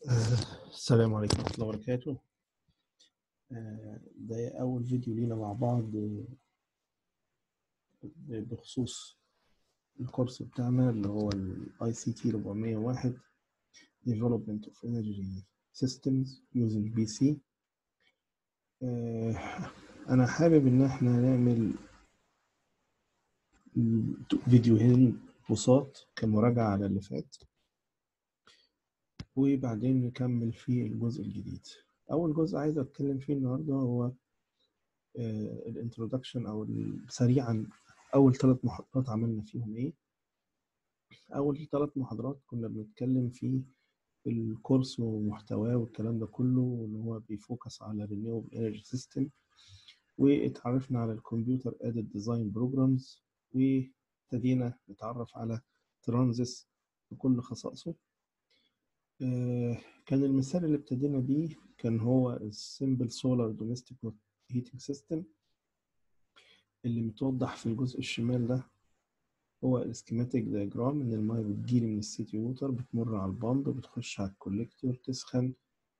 السلام عليكم ورحمة الله وبركاته آه، ده أول فيديو لينا مع بعض آه، بخصوص الكورس بتاعنا اللي هو ال ICT 401 Development of Energy Systems using PC آه، أنا حابب إن احنا نعمل فيديوهين بساط كمراجعة على اللي فات وبعدين نكمل في الجزء الجديد أول جزء عايز أتكلم فيه النهاردة هو الانترودكشن أو سريعا أول ثلاث محاضرات عملنا فيهم إيه أول ثلاث محاضرات كنا بنتكلم في الكورس ومحتواه والكلام ده كله واللي هو بيفوكس على Renewable Energy System واتعرفنا على الكمبيوتر Aided Design Programs وابتدينا نتعرف على ترانزيس بكل خصائصه كان المثال اللي ابتدينا بيه كان هو السيمبل سولار دوميستيك هيتنج سيستم اللي متوضح في الجزء الشمال ده هو السكيماتيك دياجرام ان المايه بتجيلي من السيتي ووتر بتمر على البامب بتخش على الكوليكتور تسخن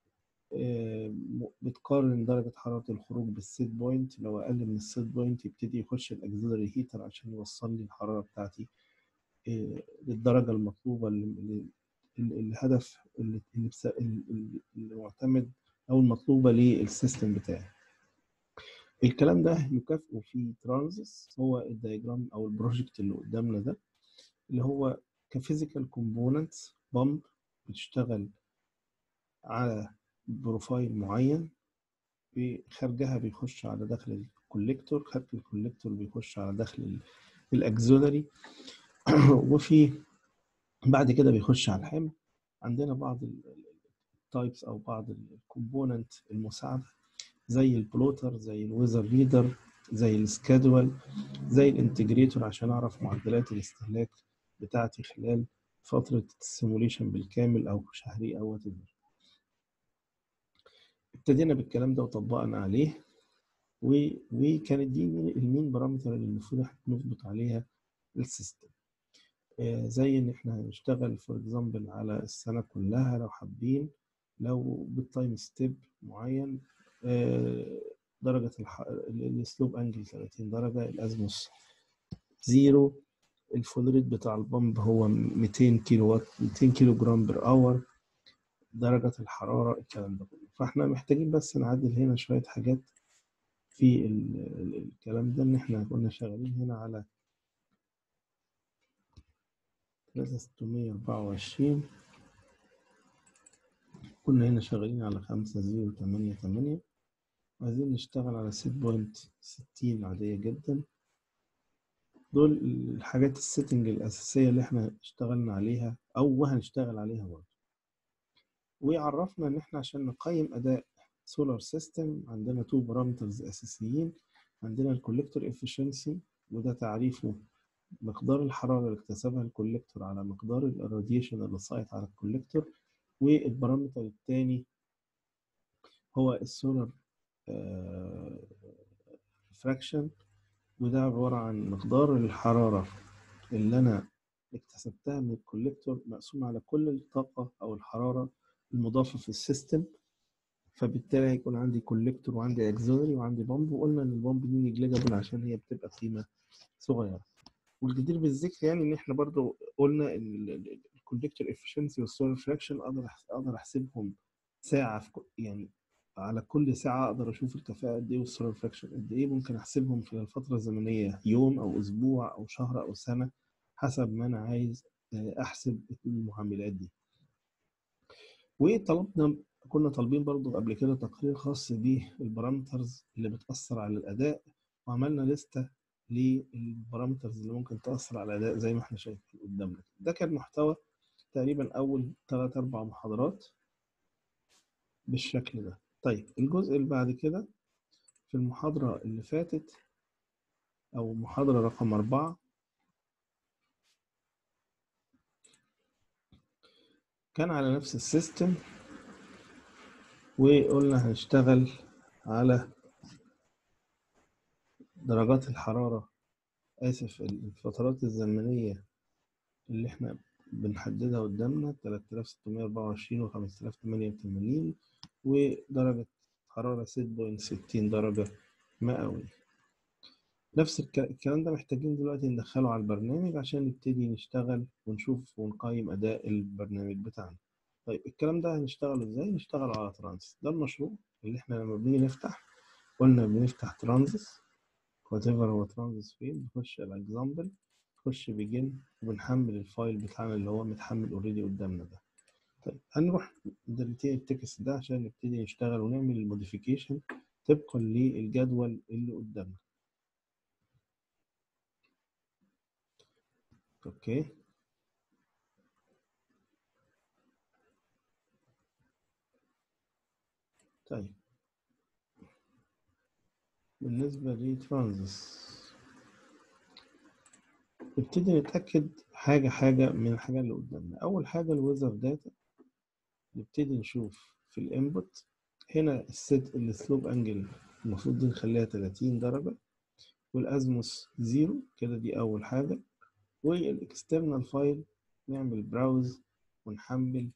بتقارن درجة حرارة الخروج بالسيت بوينت لو أقل من السيت بوينت يبتدي يخش الأكزيلري هيتر عشان يوصل لي الحرارة بتاعتي للدرجة المطلوبة اللي الهدف اللي, اللي معتمد او المطلوبه للسيستم بتاعي الكلام ده يكافئه في ترانزس هو الدياجرام او البروجكت اللي قدامنا ده اللي هو كفيزيكال كومبوننتس بامب بتشتغل على بروفايل معين خارجها بيخش على داخل الكوليكتور خارج الكوليكتور بيخش على داخل الاكزولري وفي بعد كده بيخش على الحمل عندنا بعض التايبس او بعض الكومبوننت المساعده زي البلوتر زي الويزر ريدر زي السكادول زي الانتجريتور عشان اعرف معدلات الاستهلاك بتاعتي خلال فتره السيموليشن بالكامل او شهري او وات ابتدينا بالكلام ده وطبقنا عليه و... وكانت دي المين بارامتر اللي المفروض نظبط عليها السيستم زي ان احنا هنشتغل فور اكزامبل على السنه كلها لو حابين لو بالتايم ستيب معين درجه الح... السلوب انجل 30 درجه الازموس زيرو الفول ريت بتاع البمب هو 200 كيلو وات 200 كيلو جرام بر اور درجه الحراره الكلام ده كله فاحنا محتاجين بس نعدل هنا شويه حاجات في الكلام ده ان احنا كنا شغالين هنا على 3624 كنا هنا شغالين على 5088 عايزين نشتغل على سيت بوينت 60 عادية جدا دول الحاجات السيتنج الأساسية اللي احنا اشتغلنا عليها أو هنشتغل عليها برضه وعرفنا إن احنا عشان نقيم أداء سولار سيستم عندنا تو بارامترز أساسيين عندنا الكوليكتور افشنسي وده تعريفه مقدار الحرارة اللي اكتسبها الكوليكتور على مقدار الراديشن اللي ساقط على الكوليكتور والبارامتر الثاني هو السولار فراكشن وده عبارة عن مقدار الحرارة اللي أنا اكتسبتها من الكوليكتور مقسوم على كل الطاقة أو الحرارة المضافة في السيستم فبالتالي هيكون عندي كوليكتور وعندي اكزيلري وعندي بامب وقلنا ان البامب دي نيجليجابل عشان هي بتبقى قيمة صغيرة والجدير بالذكر يعني ان احنا برضو قلنا ان الكونكتور افشنسي والسولار فراكشن اقدر اقدر احسبهم ساعه في يعني على كل ساعه اقدر اشوف الكفاءه قد ايه والسولار فراكشن قد ايه ممكن احسبهم خلال فتره زمنيه يوم او اسبوع او شهر او سنه حسب ما انا عايز احسب المعاملات دي وطلبنا كنا طالبين برضو قبل كده تقرير خاص بالبارامترز اللي بتاثر على الاداء وعملنا لسته للبارامترز اللي ممكن تأثر على الأداء زي ما احنا شايفين قدامنا ده كان محتوى تقريبا أول ثلاث أربع محاضرات بالشكل ده طيب الجزء اللي بعد كده في المحاضرة اللي فاتت أو محاضرة رقم أربعة كان على نفس السيستم وقلنا هنشتغل على درجات الحرارة آسف الفترات الزمنية اللي احنا بنحددها قدامنا 3624 و 5088 ودرجة حرارة 6.60 درجة مئوية نفس الك- الكلام ده محتاجين دلوقتي ندخله على البرنامج عشان نبتدي نشتغل ونشوف ونقيم أداء البرنامج بتاعنا طيب الكلام ده هنشتغله ازاي؟ نشتغل على ترانزيت ده المشروع اللي احنا لما بنيجي نفتح قلنا بنفتح ترانزيت وات ايفر هو ترانزيت فين نخش على اكزامبل نخش بيجن وبنحمل الفايل بتاعنا اللي هو متحمل اوريدي قدامنا ده طيب هنروح دلتين التكست ده عشان نبتدي نشتغل ونعمل الموديفيكيشن طبقا للجدول اللي قدامنا اوكي طيب بالنسبة لترانزيس نبتدي نتأكد حاجة حاجة من الحاجات اللي قدامنا أول حاجة الويذر داتا نبتدي نشوف في الانبوت هنا الست السلوب انجل المفروض دي نخليها 30 درجة والازموس زيرو كده دي أول حاجة والاكسترنال فايل نعمل براوز ونحمل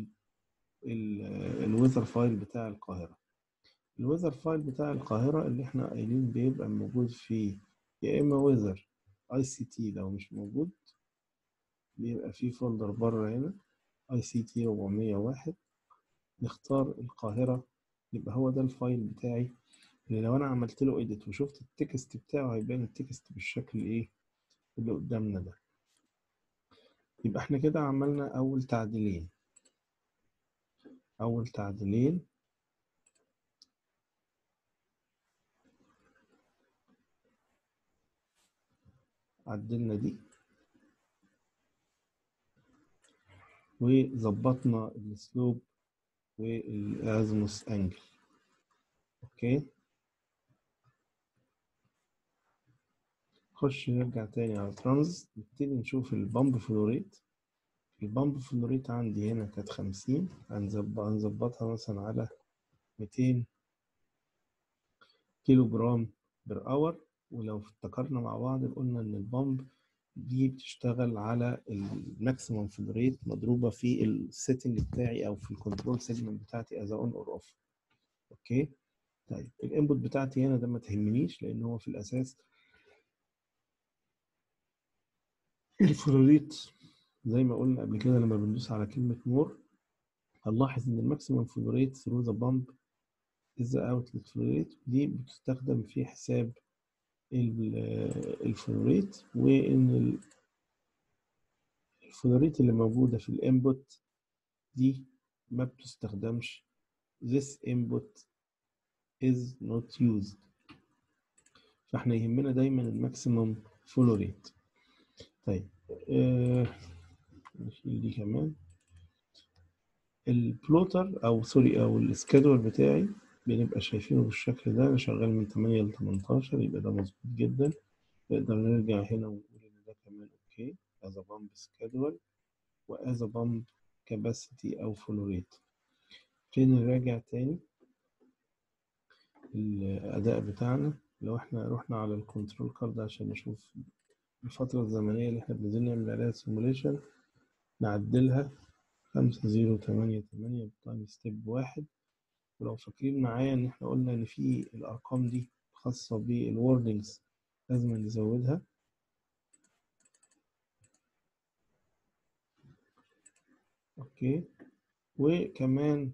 الويذر فايل بتاع القاهرة الويذر فايل بتاع القاهرة اللي احنا قايلين بيبقى موجود فيه يا إما ويذر اي سي تي لو مش موجود بيبقى فيه فولدر بره هنا اي سي تي 401 نختار القاهرة يبقى هو ده الفايل بتاعي اللي لو انا عملت له ايديت وشفت التكست بتاعه هيبان التكست بالشكل ايه اللي قدامنا ده يبقى احنا كده عملنا اول تعديلين اول تعديلين عدلنا دي وظبطنا السلوب والازموس انجل اوكي نخش نرجع تاني على ترانز نبتدي نشوف البامب فلوريت البامب فلوريت عندي هنا كانت خمسين هنظبطها مثلا على ميتين كيلو جرام بر اور ولو افتكرنا مع بعض قلنا ان البامب دي بتشتغل على الماكسيمم فلو ريت مضروبه في السيتنج بتاعي او في الكنترول سيجمنت بتاعتي از اون اور اوف اوكي طيب الانبوت بتاعتي هنا ده ما تهمنيش لان هو في الاساس الفلوريت زي ما قلنا قبل كده لما بندوس على كلمه مور هنلاحظ ان الماكسيمم فلو ريت ثرو ذا بامب از اوتلت فلو ريت دي بتستخدم في حساب الفلوريت وان الفلوريت اللي موجودة في الانبوت دي ما بتستخدمش this input is not used فاحنا يهمنا دايما الماكسيموم فلو ريت طيب آه نشيل دي كمان البلوتر او سوري او السكادول بتاعي بنبقى شايفينه بالشكل ده انا شغال من 8 ل 18 يبقى ده مظبوط جدا نقدر نرجع هنا ونقول ان ده كمان اوكي as a bump schedule و as a bump capacity او flow rate نبتدي نراجع تاني الاداء بتاعنا لو احنا رحنا على الكنترول كارد عشان نشوف الفترة الزمنية اللي احنا بنزل نعمل عليها سيموليشن نعدلها خمسة زيرو تمانية تمانية بالتايم ستيب واحد ولو فاكرين معايا ان احنا قلنا ان في الارقام دي خاصة بالوردنجز لازم نزودها اوكي وكمان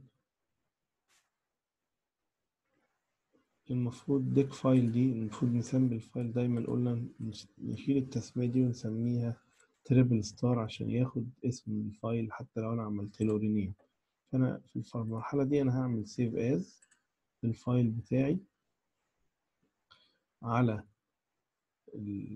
المفروض ديك فايل دي المفروض نسمي الفايل دايما قلنا نشيل التسمية دي ونسميها تريبل ستار عشان ياخد اسم الفايل حتى لو انا عملت له رينيم فانا في المرحلة دي انا هعمل سيف از الفايل بتاعي على ال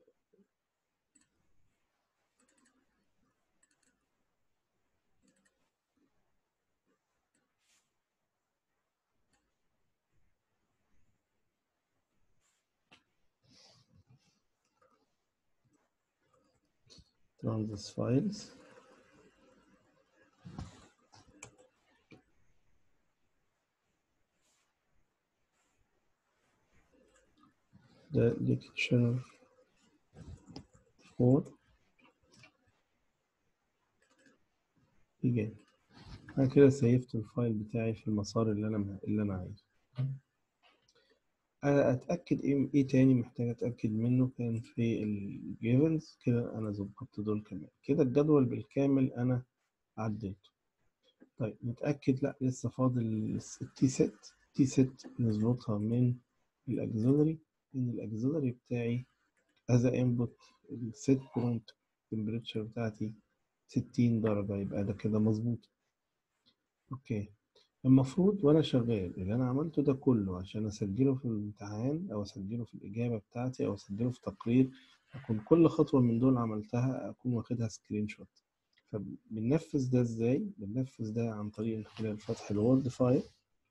Transys files the lecture 4 إيجابي أنا كده سيفت الفايل بتاعي في المسار اللي أنا اللي أنا عايزه أنا أتأكد إيه إيه تاني محتاج أتأكد منه كان في الجيفنز كده أنا ظبطت دول كمان كده الجدول بالكامل أنا عدلته طيب نتأكد لأ لسه فاضل التي ست تي ست نظبطها من الأكزيلري إن الأكزيلري بتاعي as a input الست بوينت temperature بتاعتي 60 درجة يبقى ده كده مظبوط اوكي المفروض وانا شغال اللي انا عملته ده كله عشان اسجله في الامتحان او اسجله في الاجابة بتاعتي او اسجله في تقرير اكون كل خطوة من دول عملتها اكون واخدها سكرين شوت فبننفذ ده ازاي بننفذ ده عن طريق من خلال فتح الوورد فايل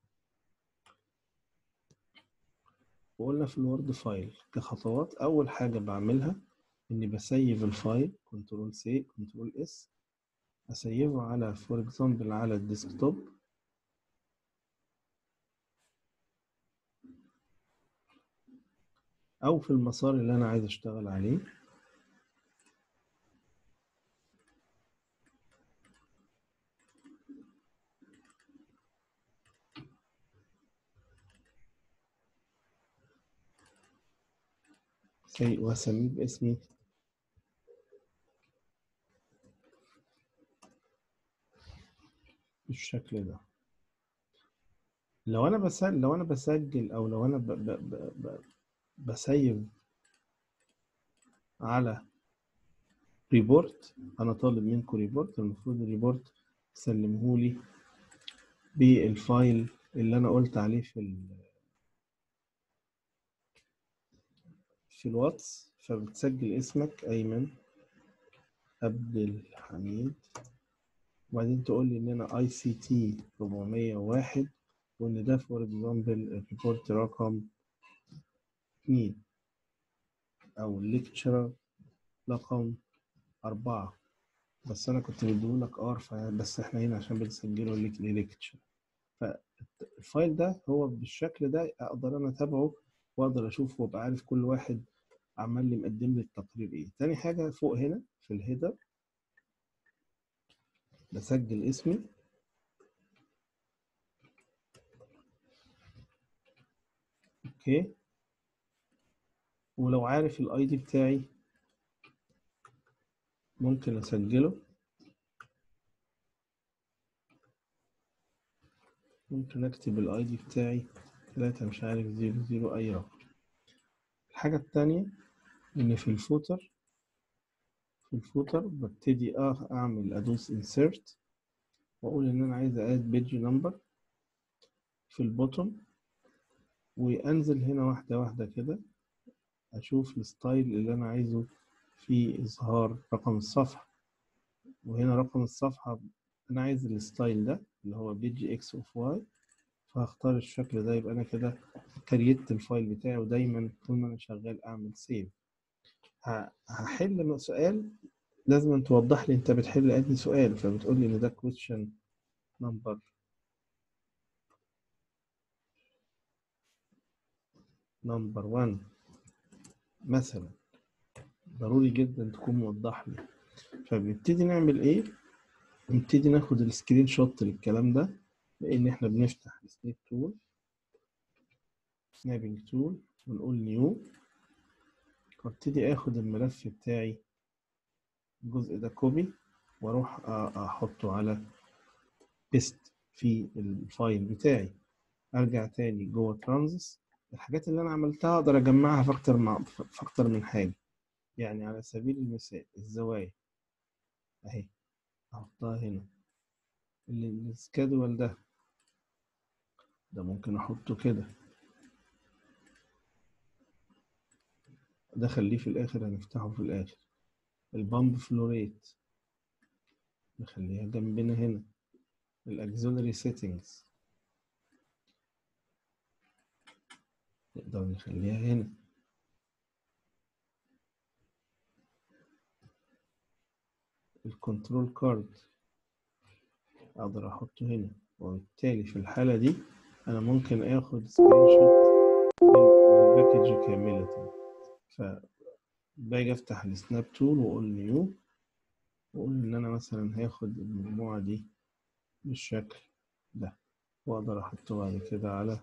وقلنا في الوورد فايل كخطوات اول حاجة بعملها اني بسيف الفايل كنترول سي كنترول اس اسيفه على فور اكزامبل على الديسكتوب او في المسار اللي انا عايز اشتغل عليه سي واسميه باسمي بالشكل ده لو انا بسجل لو انا بسجل او لو انا ب... ب... ب... ب... بسيف على ريبورت انا طالب منكم ريبورت المفروض الريبورت تسلمهولي بالفايل اللي انا قلت عليه في ال... في الواتس فبتسجل اسمك ايمن عبد الحميد وبعدين تقول لي ان انا اي سي تي 401 وان ده فور اكزامبل الريبورت رقم 2 او الليكتشر رقم أربعة بس أنا كنت مديهولك ار بس احنا هنا عشان بنسجله ليكتشر فالفايل ده هو بالشكل ده أقدر أنا أتابعه وأقدر أشوف وأبقى عارف كل واحد عمال لي مقدم لي التقرير إيه تاني حاجة فوق هنا في الهيدر بسجل اسمي اوكي ولو عارف الاي دي بتاعي ممكن اسجله ممكن اكتب الاي دي بتاعي تلاتة مش عارف زيرو زيرو اي رقم الحاجة التانية ان في الفوتر في الفوتر ببتدي اه اعمل ادوس insert واقول ان انا عايز اد بيج نمبر في البوتوم وانزل هنا واحده واحده كده اشوف الستايل اللي انا عايزه في اظهار رقم الصفحه وهنا رقم الصفحه انا عايز الستايل ده اللي هو بيج اكس اوف واي فهختار الشكل ده يبقى انا كده كريت الفايل بتاعي ودايما طول ما انا شغال اعمل سيف هحل سؤال لازم توضح لي انت بتحل انهي سؤال فبتقول لي ان ده question number نمبر 1 مثلا ضروري جدا تكون موضح لي فبنبتدي نعمل ايه نبتدي ناخد السكرين شوت للكلام ده لان احنا بنفتح السنيب تول سنابنج تول ونقول نيو وابتدي اخد الملف بتاعي الجزء ده كوبي واروح احطه على بيست في الفايل بتاعي ارجع تاني جوه ترانزس الحاجات اللي انا عملتها اقدر اجمعها في اكتر مع في اكتر من حاجه يعني على سبيل المثال الزوايا اهي احطها هنا السكادول ده ده ممكن احطه كده ده خليه في الاخر هنفتحه في الاخر البامب فلوريت نخليها جنبنا هنا الاكزيلري سيتنجز نقدر نخليها هنا الكنترول كارد اقدر احطه هنا وبالتالي في الحالة دي انا ممكن اخد سكرين شوت الباكج كاملة فباجي افتح السناب تول واقول نيو وأقول إن أنا مثلا هاخد المجموعة دي بالشكل ده وأقدر أحطه بعد كده على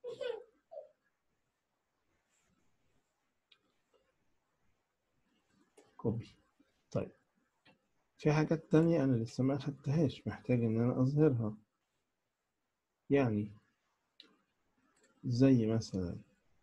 كوبي طيب في حاجات تانية أنا لسه ما أخدتهاش محتاج إن أنا أظهرها يعني زي مثلا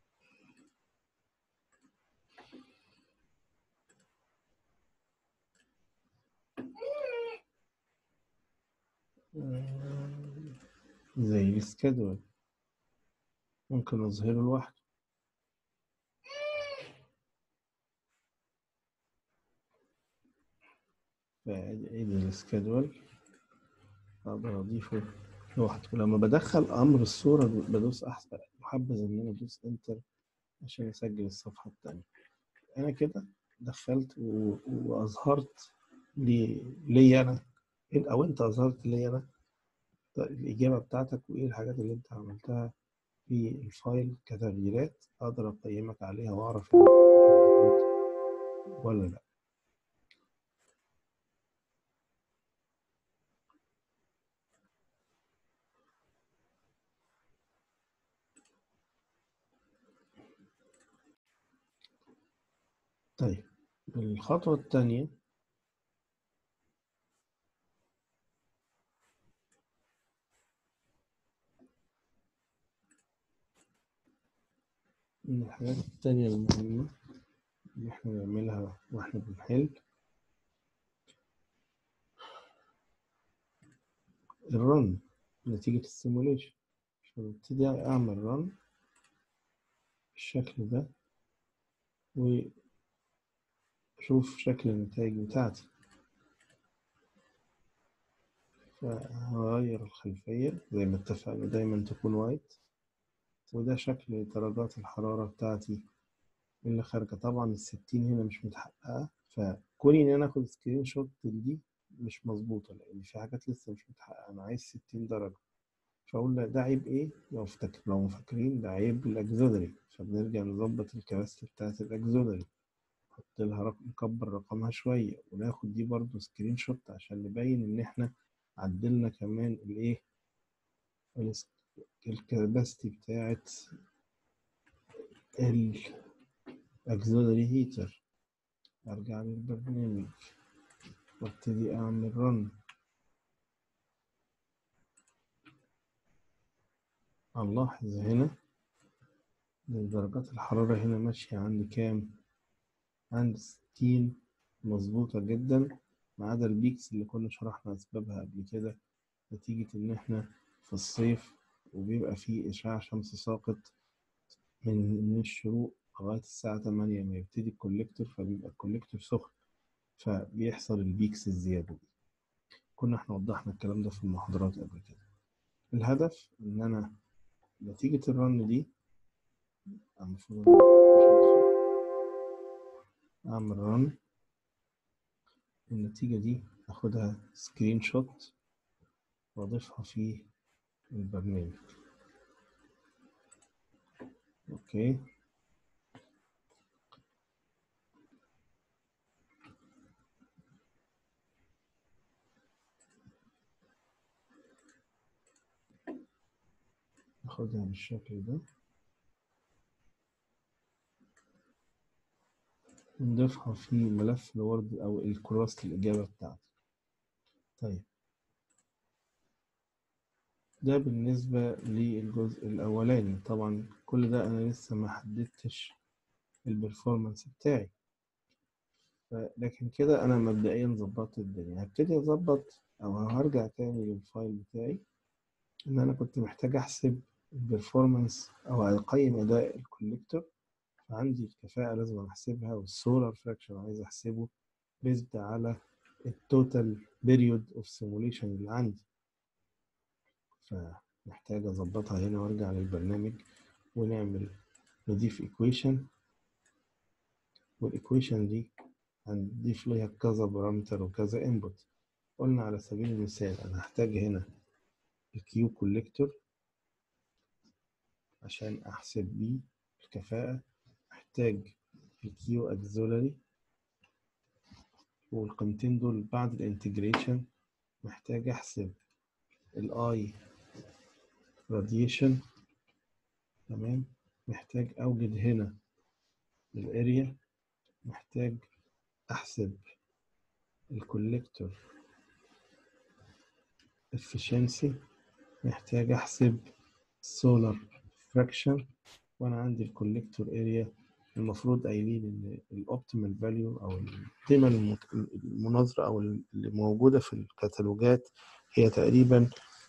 زي السكادول ممكن أظهره لوحده فأعيد السكادول أقدر أضيفه لوحده ولما بدخل أمر الصورة بدوس أحسن محبذ إن أنا أدوس إنتر عشان أسجل الصفحة التانية أنا كده دخلت و... وأظهرت لي لي أنا أو أنت أظهرت لي أنا الإجابة بتاعتك وإيه الحاجات اللي أنت عملتها في الفايل كتغييرات أقدر أقيمك عليها وأعرف ولا لأ طيب الخطوة الثانية من الحاجات التانية المهمة اللي احنا نعملها واحنا بنحل الرن نتيجة السيموليشن فببتدي أعمل رن بالشكل ده وأشوف شكل النتائج بتاعتي فهغير الخلفية زي ما اتفقنا دايما تكون وايت وده شكل درجات الحرارة بتاعتي اللي خارجة طبعا الستين هنا مش متحققة فكوني إن أنا آخد سكرين شوت دي مش مظبوطة لأن في حاجات لسه مش متحققة أنا عايز ستين درجة فأقول لا ده عيب إيه؟ لو افتكر لو فاكرين ده عيب الأكزودري فبنرجع نظبط الكباستي بتاعت الأكزودري نحط لها رقم نكبر رقمها شوية وناخد دي برضو سكرين شوت عشان نبين إن إحنا عدلنا كمان الإيه؟ الكباستي بتاعت الأكزودري هيتر أرجع للبرنامج وابتدي أعمل رن هنلاحظ هنا إن درجات الحرارة هنا ماشية عندي كام؟ عندي ستين مظبوطة جدا ما عدا البيكس اللي كنا شرحنا أسبابها قبل كده نتيجة إن إحنا في الصيف وبيبقى فيه إشعاع شمس ساقط من من الشروق لغاية الساعة تمانية ما يبتدي الكوليكتور فبيبقى الكوليكتور سخن فبيحصل البيكس الزيادة دي كنا احنا وضحنا الكلام ده في المحاضرات قبل كده الهدف إن أنا نتيجة الرن دي المفروض أعمل رن النتيجة دي أخدها سكرين شوت وأضيفها في البرنامج أوكي أخدها بالشكل ده ونضيفها في ملف الوورد أو الكراسة الإجابة بتاعتي طيب ده بالنسبة للجزء الأولاني طبعا كل ده أنا لسه ما حددتش البرفورمانس بتاعي لكن كده أنا مبدئيا ظبطت الدنيا هبتدي أظبط أو هرجع تاني للفايل بتاعي إن أنا كنت محتاج أحسب البرفورمانس أو أقيم أداء الكوليكتور فعندي الكفاءة لازم أحسبها والسولار فراكشن عايز أحسبه بيزد على التوتال بيريود اوف سيموليشن اللي عندي فمحتاج أظبطها هنا وأرجع للبرنامج ونعمل نضيف إيكويشن والإيكويشن دي هنضيف ليها كذا بارامتر وكذا انبوت قلنا على سبيل المثال أنا هحتاج هنا الكيو كوليكتور عشان أحسب بيه الكفاءة محتاج الكيو أكزولاري والقيمتين دول بعد الانتجريشن محتاج احسب الاي راديشن تمام محتاج اوجد هنا الاريا محتاج احسب الكوليكتور efficiency محتاج احسب solar fraction وانا عندي الكوليكتور اريا المفروض قايلين ان الاوبتيمال فاليو او القيمه المت- المناظره او اللي موجوده في الكتالوجات هي تقريبا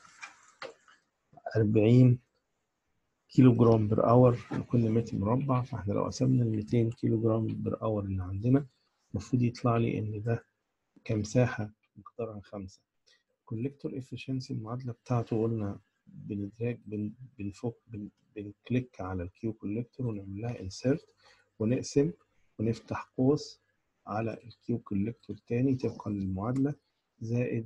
40 كيلو جرام بر اور لكل متر مربع فاحنا لو قسمنا ال 200 كيلو جرام بر اور اللي عندنا المفروض يطلع لي ان ده كمساحه مقدارها خمسة كوليكتور افشنسي المعادله بتاعته قلنا بندراج بن بنفك بن بنكليك على الكيو كوليكتور ونعمل لها انسيرت ونقسم ونفتح قوس على الكيو كوليكتور تاني طبقا للمعادله زائد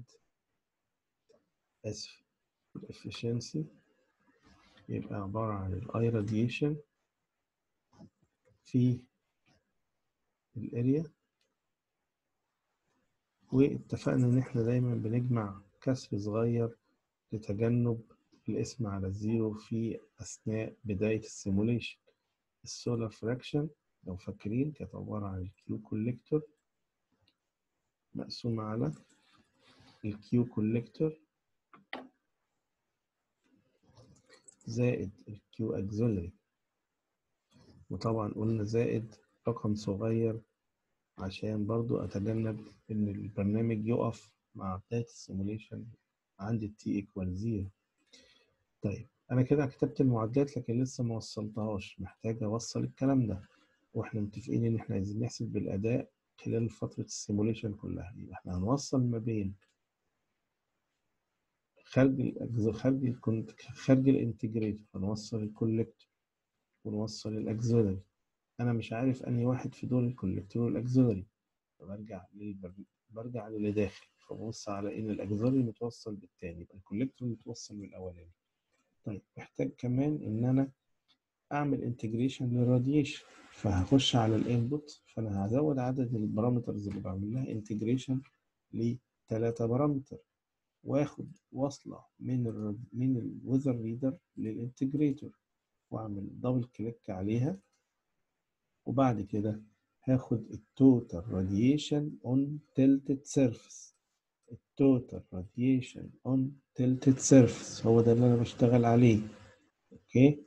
اسف الافشنسي يبقى عباره عن الاي راديشن في الاريا واتفقنا ان احنا دايما بنجمع كسر صغير لتجنب الاسم على الزيرو في اثناء بدايه السيموليشن السولار فراكشن لو فاكرين كانت عباره عن الكيو كوليكتور مقسومه على الكيو كوليكتور زائد الكيو اكزولري وطبعا قلنا زائد رقم صغير عشان برضو اتجنب ان البرنامج يقف مع بداية السيموليشن عندي التي ايكوال زيرو طيب انا كده كتبت المعادلات لكن لسه ما وصلتهاش محتاج اوصل الكلام ده واحنا متفقين ان احنا عايزين نحسب بالاداء خلال فترة السيموليشن كلها يبقى احنا هنوصل ما بين خارج الأجزاء خارج الكونت خارج الانتجريتور هنوصل الكوليكتور ونوصل الاكزولري انا مش عارف انهي واحد في دول الكوليكتور والاكزولري فبرجع للبر... برجع للي داخل فببص على ان الاكزولري متوصل بالتاني يبقى الكوليكتور متوصل بالاولاني طيب محتاج كمان ان انا اعمل انتجريشن للراديشن فهخش على الانبوت فانا هزود عدد البارامترز اللي بعمل لها انتجريشن لثلاثة بارامتر واخد وصلة من ال من الويذر ريدر للانتجريتور واعمل دبل كليك عليها وبعد كده هاخد التوتال راديشن اون تلتد سيرفيس التوتال راديشن اون تلتد سيرفيس هو ده اللي انا بشتغل عليه اوكي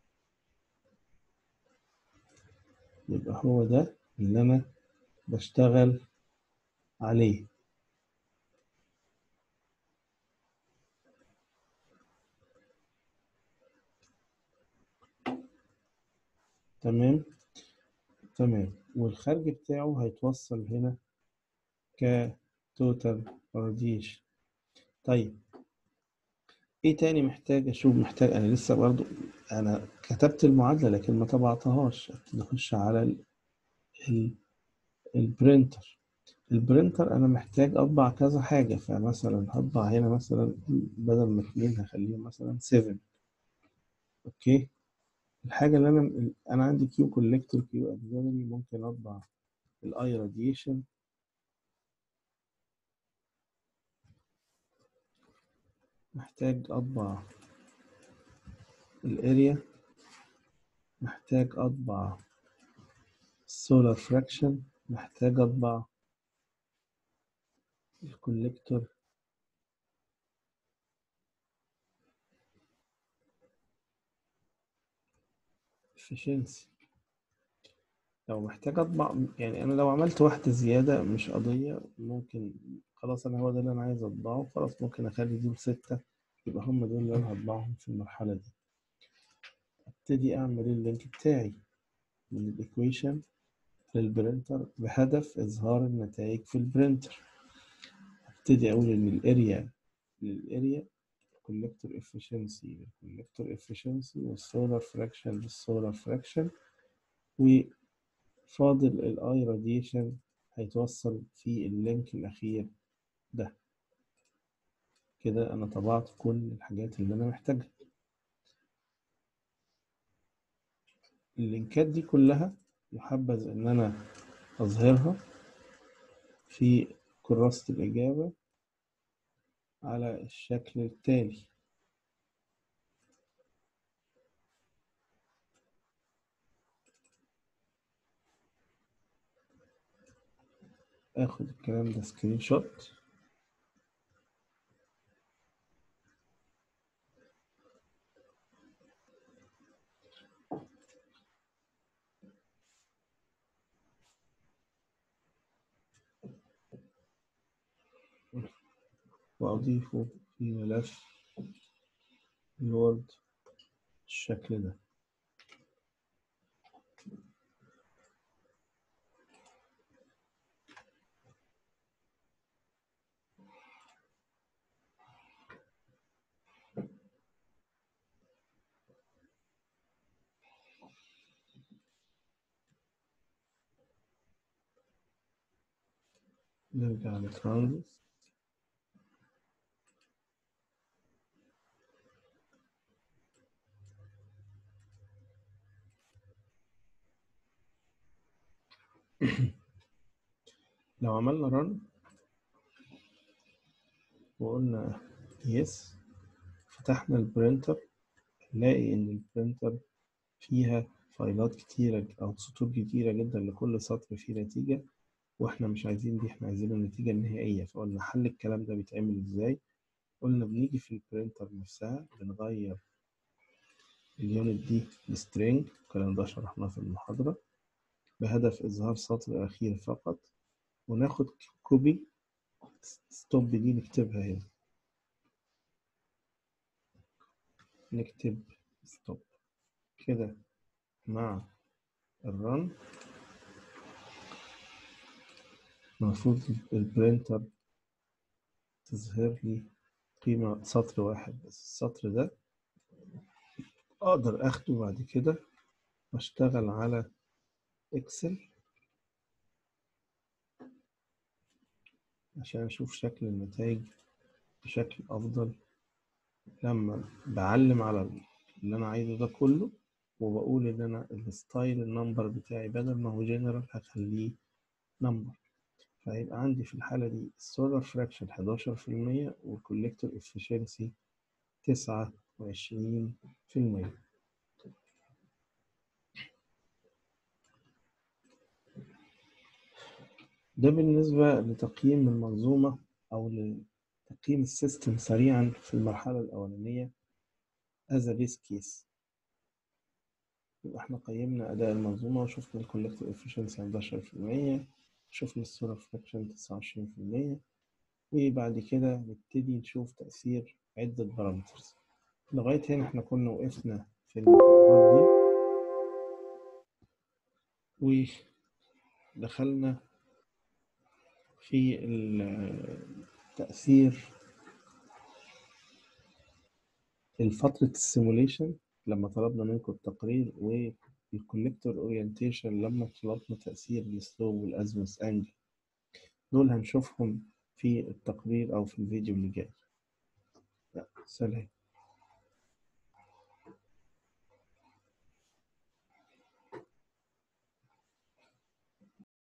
يبقى هو ده اللي انا بشتغل عليه تمام تمام والخارج بتاعه هيتوصل هنا كتوتال راديشن طيب ايه تاني محتاج اشوف محتاج انا لسه برضو انا كتبت المعادله لكن ما طبعتهاش نخش على ال... ال... البرينتر البرينتر انا محتاج اطبع كذا حاجه فمثلا هطبع هنا مثلا بدل ما اتنين هخليهم مثلا 7 اوكي الحاجه اللي انا انا عندي كيو كوليكتور كيو اكزيلري ممكن اطبع الاي راديشن محتاج اطبع الاريا محتاج اطبع السولار فراكشن محتاج اطبع الكوليكتور efficiency لو محتاج اطبع يعني انا لو عملت واحدة زيادة مش قضية ممكن خلاص انا هو ده اللي انا عايز اطبعه خلاص ممكن اخلي دول ستة يبقى هم دول اللي انا هطبعهم في المرحلة دي ابتدي اعمل اللينك بتاعي من الايكويشن للبرينتر بهدف اظهار النتائج في البرينتر ابتدي اقول ان الاريا للاريا collector efficiency collector efficiency والسولار fraction للسولار fraction وفاضل الاي راديشن هيتوصل في اللينك الاخير ده كده انا طبعت كل الحاجات اللي انا محتاجها اللينكات دي كلها يحبذ ان انا اظهرها في كراسة الإجابة على الشكل التالي آخد الكلام ده سكرين شوت وأضيفه في ملف الوورد بالشكل ده نرجع لترانزيت لو عملنا رن وقلنا يس فتحنا البرينتر نلاقي إن البرينتر فيها فايلات كتيرة أو سطور كتيرة جدا لكل سطر فيه نتيجة وإحنا مش عايزين دي إحنا عايزين النتيجة النهائية فقلنا حل الكلام ده بيتعمل إزاي قلنا بنيجي في البرينتر نفسها بنغير اليونت دي لسترينج الكلام ده شرحناه في المحاضرة بهدف إظهار سطر أخير فقط وناخد كوبي ستوب دي نكتبها هنا نكتب ستوب كده مع الرن المفروض البرينتر تظهر لي قيمة سطر واحد بس السطر ده أقدر أخده بعد كده وأشتغل على إكسل عشان أشوف شكل النتائج بشكل أفضل لما بعلم على اللي أنا عايزه ده كله وبقول إن أنا الستايل النمبر بتاعي بدل ما هو جنرال هخليه نمبر فهيبقى عندي في الحالة دي السولار فراكشن 11% والكوليكتور efficiency 29% ده بالنسبة لتقييم المنظومة أو لتقييم السيستم سريعا في المرحلة الأولانية as a base case يبقى احنا قيمنا أداء المنظومة وشفنا الكوليكتور efficiency 11% شفنا السولار فراكشن 29% وبعد كده نبتدي نشوف تأثير عدة بارامترز لغاية هنا احنا كنا وقفنا في المحاضرات دي ودخلنا في التأثير الفترة السيموليشن لما طلبنا منكم التقرير والكوليكتور اورينتيشن لما طلبنا تأثير السلوب والأزمس أنجل دول هنشوفهم في التقرير أو في الفيديو اللي جاي سلام